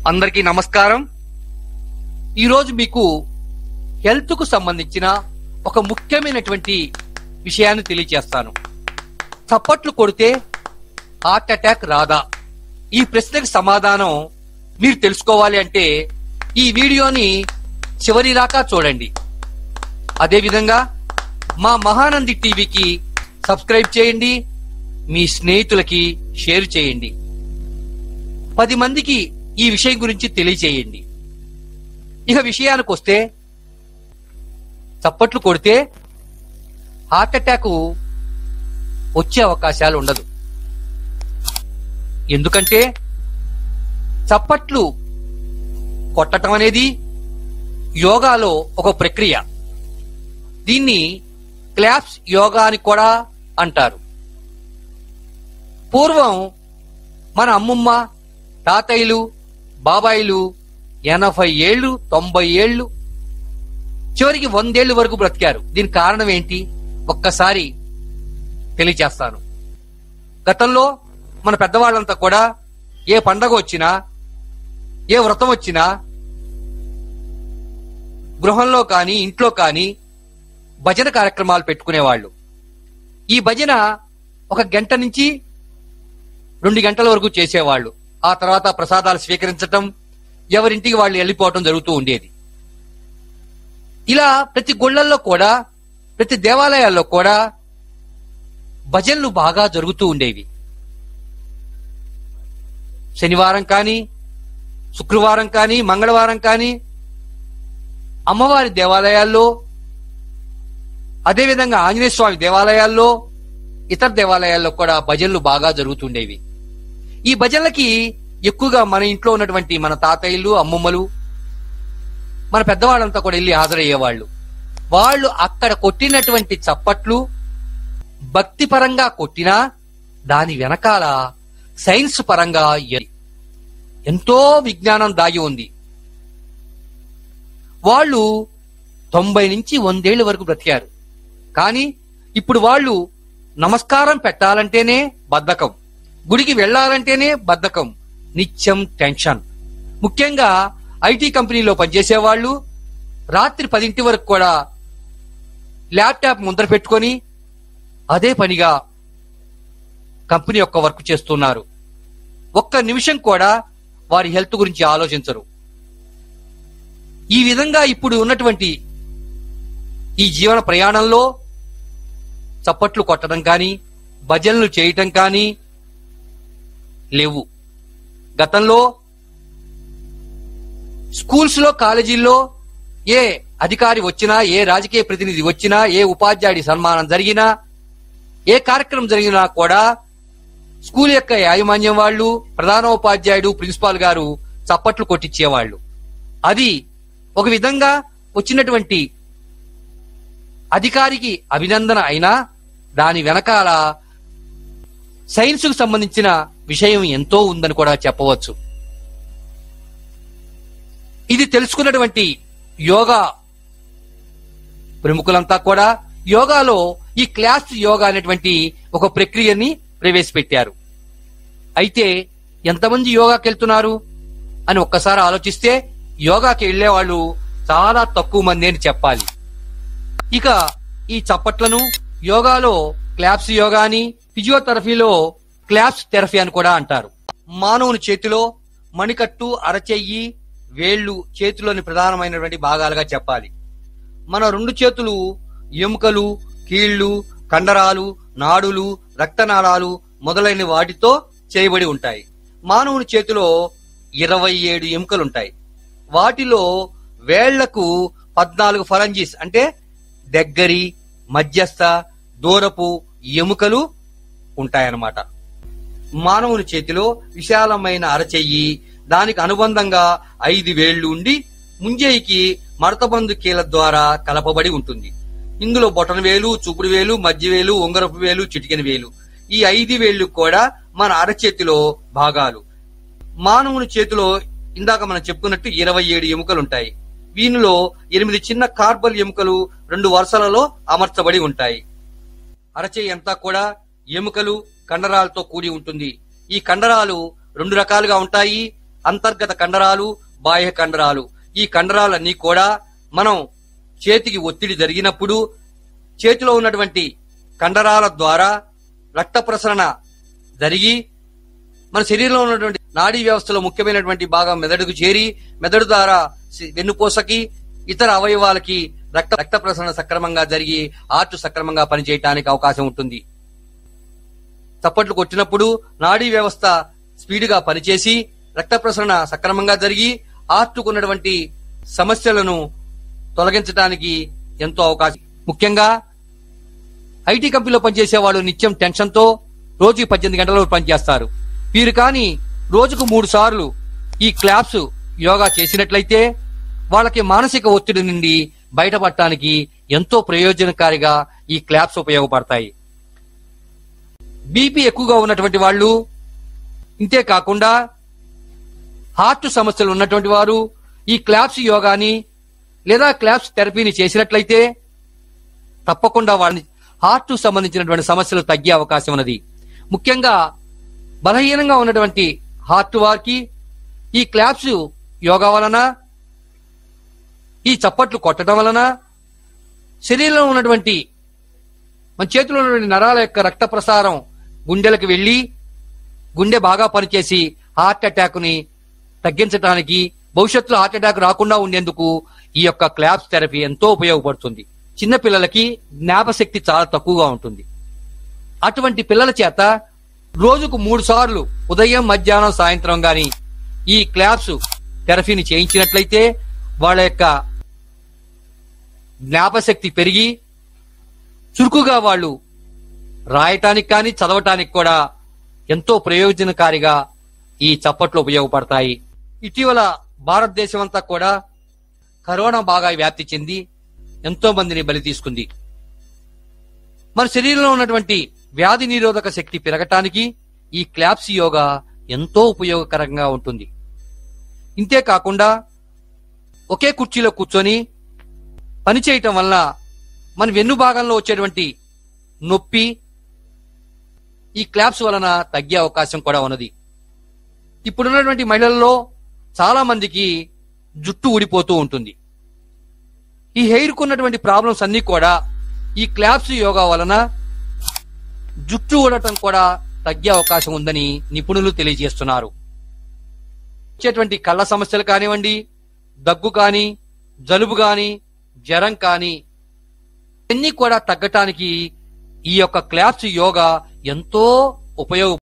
అందరికీ నమస్కారం ఈరోజు మీకు హెల్త్ కు సంబంధించిన ఒక ముఖ్యమైనటువంటి విషయాన్ని తెలియజేస్తాను చప్పట్లు కొడితే హార్ట్ అటాక్ రాదా ఈ ప్రశ్నకు సమాధానం మీరు తెలుసుకోవాలి అంటే ఈ వీడియోని చివరి దాకా చూడండి అదేవిధంగా మా మహానంది టీవీకి సబ్స్క్రైబ్ చేయండి మీ స్నేహితులకి షేర్ చేయండి పది మందికి ఈ విషయం గురించి తెలియచేయండి ఇక విషయానికి వస్తే చప్పట్లు కొడితే హార్ట్ అటాక్ వచ్చే అవకాశాలు ఉండదు ఎందుకంటే చప్పట్లు కొట్టటం అనేది యోగాలో ఒక ప్రక్రియ దీన్ని క్లాప్స్ యోగా అని కూడా అంటారు పూర్వం మన అమ్మమ్మ తాతయ్యలు బాబాయిలు ఎనభై ఏళ్ళు తొంభై ఏళ్ళు చివరికి వందేళ్లు వరకు బ్రతికారు దీనికి కారణం ఏంటి ఒక్కసారి తెలియచేస్తాను గతంలో మన పెద్దవాళ్ళంతా కూడా ఏ పండగ వచ్చినా ఏ వ్రతం వచ్చినా గృహంలో కానీ ఇంట్లో కానీ భజన కార్యక్రమాలు పెట్టుకునేవాళ్ళు ఈ భజన ఒక గంట నుంచి రెండు గంటల వరకు చేసేవాళ్ళు ఆ తర్వాత ప్రసాదాలు స్వీకరించటం ఎవరింటికి వాళ్ళు వెళ్ళిపోవటం జరుగుతూ ఉండేది ఇలా ప్రతి గుళ్ళల్లో కూడా ప్రతి దేవాలయాల్లో కూడా భజనలు బాగా జరుగుతూ ఉండేవి శనివారం కానీ శుక్రవారం కానీ మంగళవారం కానీ అమ్మవారి దేవాలయాల్లో అదేవిధంగా ఆంజనేయ స్వామి దేవాలయాల్లో ఇతర దేవాలయాల్లో కూడా భజనలు బాగా జరుగుతుండేవి ఈ భజనలకి ఎక్కువగా మన ఇంట్లో ఉన్నటువంటి మన తాతయ్యలు అమ్మమ్మలు మన పెద్దవాళ్ళంతా కూడా వెళ్ళి హాజరయ్యేవాళ్ళు వాళ్ళు అక్కడ కొట్టినటువంటి చప్పట్లు భక్తి పరంగా కొట్టినా దాని వెనకాల సైన్స్ పరంగా ఎ- ఎంతో విజ్ఞానం దాగి ఉంది వాళ్ళు తొంభై నుంచి వందేళ్ల వరకు బ్రతికారు కానీ ఇప్పుడు వాళ్ళు నమస్కారం పెట్టాలంటేనే బద్ధకం గుడికి వెళ్ళాలంటేనే బద్ధకం నిత్యం టెన్షన్ ముఖ్యంగా ఐటీ కంపెనీలో పనిచేసే వాళ్ళు రాత్రి పదింటి వరకు కూడా ల్యాప్టాప్ ముందర పెట్టుకొని అదే పనిగా కంపెనీ యొక్క వర్క్ చేస్తున్నారు ఒక్క నిమిషం కూడా వారి హెల్త్ గురించి ఆలోచించరు ఈ విధంగా ఇప్పుడు ఉన్నటువంటి ఈ జీవన ప్రయాణంలో చప్పట్లు కొట్టడం కానీ భజనలు చేయటం కానీ లేవు గతంలో స్కూల్స్ లో కాలేజీల్లో ఏ అధికారి వచ్చినా ఏ రాజకీయ ప్రతినిధి వచ్చినా ఏ ఉపాధ్యాయుడి సన్మానం జరిగినా ఏ కార్యక్రమం జరిగినా కూడా స్కూల్ యొక్క యాజమాన్యం వాళ్ళు ప్రధానోపాధ్యాయుడు ప్రిన్సిపాల్ గారు చప్పట్లు కొట్టించేవాళ్ళు అది ఒక విధంగా వచ్చినటువంటి అధికారికి అభినందన అయినా దాని వెనకాల సైన్స్ కు సంబంధించిన విషయం ఎంతో ఉందని కూడా చెప్పవచ్చు ఇది తెలుసుకున్నటువంటి యోగా ప్రముఖులంతా కూడా యోగాలో ఈ క్లాస్ యోగా అనేటువంటి ఒక ప్రక్రియని ప్రవేశపెట్టారు అయితే ఎంతమంది యోగాకి వెళ్తున్నారు అని ఒక్కసారి ఆలోచిస్తే యోగాకి వెళ్లే వాళ్ళు చాలా తక్కువ మంది అని చెప్పాలి ఇక ఈ చప్పట్లను యోగాలో క్లాప్స్ యోగా అని ఫిజియోథెరపీలో క్లాప్స్ థెరపీ అని కూడా అంటారు మానవుని చేతిలో మణికట్టు అరచెయ్యి వేళ్లు చేతిలోని ప్రధానమైనటువంటి భాగాలుగా చెప్పాలి మన రెండు చేతులు ఎముకలు కీళ్లు కండరాలు నాడులు రక్తనాళాలు మొదలైన వాటితో చేయబడి ఉంటాయి మానవుని చేతిలో ఇరవై ఏడు ఎముకలుంటాయి వాటిలో వేళ్లకు పద్నాలుగు ఫరంజీస్ అంటే దగ్గరి మధ్యస్థ దూరపు ఎముకలు ఉంటాయన్నమాట మానవుని చేతిలో విశాలమైన అరచెయ్యి దానికి అనుబంధంగా ఐదు వేళ్లు ఉండి ముంజేయికి మడతబందు కీల ద్వారా కలపబడి ఉంటుంది ఇందులో బొటన వేలు చూపుడు వేలు మధ్య వేలు ఉంగరపు వేలు చిటికెన వేలు ఈ ఐదు వేళ్లు కూడా మన అరచేతిలో భాగాలు మానవుని చేతిలో ఇందాక మనం చెప్పుకున్నట్టు ఇరవై ఏడు ఎముకలు ఉంటాయి వీనిలో ఎనిమిది చిన్న కార్బల్ ఎముకలు రెండు వరుసలలో అమర్చబడి ఉంటాయి అరచేయి అంతా కూడా ఎముకలు కండరాలతో కూడి ఉంటుంది ఈ కండరాలు రెండు రకాలుగా ఉంటాయి అంతర్గత కండరాలు బాహ్య కండరాలు ఈ కండరాలన్నీ కూడా మనం చేతికి ఒత్తిడి జరిగినప్పుడు చేతిలో ఉన్నటువంటి కండరాల ద్వారా రక్త ప్రసరణ జరిగి మన శరీరంలో ఉన్నటువంటి నాడీ వ్యవస్థలో ముఖ్యమైనటువంటి భాగం మెదడుకు చేరి మెదడు ద్వారా సి- వెన్నుపూసకి ఇతర అవయవాలకి రక్త రక్త ప్రసరణ సక్రమంగా జరిగి ఆర్ట్ సక్రమంగా పనిచేయటానికి అవకాశం ఉంటుంది చప్పట్లు కొట్టినప్పుడు నాడీ వ్యవస్థ స్పీడ్గా పనిచేసి రక్త ప్రసరణ సక్రమంగా జరిగి ఆర్టుకున్నటువంటి సమస్యలను తొలగించడానికి ఎంతో అవకాశం ముఖ్యంగా ఐటీ కంపెనీలో పనిచేసే వాళ్ళు నిత్యం టెన్షన్ తో రోజుకి పద్దెనిమిది గంటల వరకు పనిచేస్తారు వీరు కానీ రోజుకు మూడు సార్లు ఈ క్లాప్స్ యోగా చేసినట్లయితే వాళ్ళకి మానసిక ఒత్తిడి నుండి బయటపడటానికి ఎంతో ప్రయోజనకారిగా ఈ క్లాప్స్ ఉపయోగపడతాయి బీపీ ఎక్కువగా ఉన్నటువంటి వాళ్ళు ఇంతే కాకుండా హార్ట్ సమస్యలు ఉన్నటువంటి వారు ఈ క్లాప్స్ యోగాని లేదా క్లాప్స్ థెరపీని చేసినట్లయితే తప్పకుండా వారిని హార్ట్ సంబంధించినటువంటి సమస్యలు తగ్గే అవకాశం ఉన్నది ముఖ్యంగా బలహీనంగా ఉన్నటువంటి హార్ట్ వారికి ఈ క్లాప్స్ యోగా వలన ఈ చప్పట్లు కొట్టడం వలన శరీరంలో ఉన్నటువంటి మన చేతిలో ఉన్నటువంటి నరాల యొక్క రక్త ప్రసారం గుండెలకు వెళ్లి గుండె బాగా పనిచేసి హార్ట్ అటాక్ ని తగ్గించడానికి భవిష్యత్తులో హార్ట్ అటాక్ రాకుండా ఉండేందుకు ఈ యొక్క క్లాప్స్ థెరపీ ఎంతో ఉపయోగపడుతుంది చిన్న పిల్లలకి జ్ఞాపశక్తి చాలా తక్కువగా ఉంటుంది అటువంటి పిల్లల చేత రోజుకు మూడు సార్లు ఉదయం మధ్యాహ్నం సాయంత్రం గాని ఈ క్లాప్స్ థెరపీని చేయించినట్లయితే వాళ్ళ యొక్క జ్ఞాపశక్తి పెరిగి చురుకుగా వాళ్ళు రాయటానికి కానీ చదవటానికి కూడా ఎంతో ప్రయోజనకారిగా ఈ చప్పట్లు ఉపయోగపడతాయి ఇటీవల భారతదేశం అంతా కూడా కరోనా బాగా వ్యాప్తి చెంది ఎంతో మందిని బలి తీసుకుంది మన శరీరంలో ఉన్నటువంటి వ్యాధి నిరోధక శక్తి పెరగటానికి ఈ క్లాప్స్ యోగా ఎంతో ఉపయోగకరంగా ఉంటుంది ఇంతే కాకుండా ఒకే కుర్చీలో కూర్చొని పని చేయటం వల్ల మన వెన్ను భాగంలో వచ్చేటువంటి నొప్పి ఈ క్లాప్స్ వలన తగ్గే అవకాశం కూడా ఉన్నది ఇప్పుడున్నటువంటి మహిళల్లో చాలా మందికి జుట్టు ఊడిపోతూ ఉంటుంది ఈ హెయిర్ కున్నటువంటి ప్రాబ్లమ్స్ అన్ని కూడా ఈ క్లాప్స్ యోగా వలన జుట్టు ఊడటం కూడా తగ్గే అవకాశం ఉందని నిపుణులు తెలియజేస్తున్నారు వచ్చేటువంటి కళ్ళ సమస్యలు కానివ్వండి దగ్గు కానీ జలుబు కానీ జ్వరం కానీ ఇవన్నీ కూడా తగ్గటానికి ఈ యొక్క క్లాప్స్ యోగా ఎంతో ఉపయోగ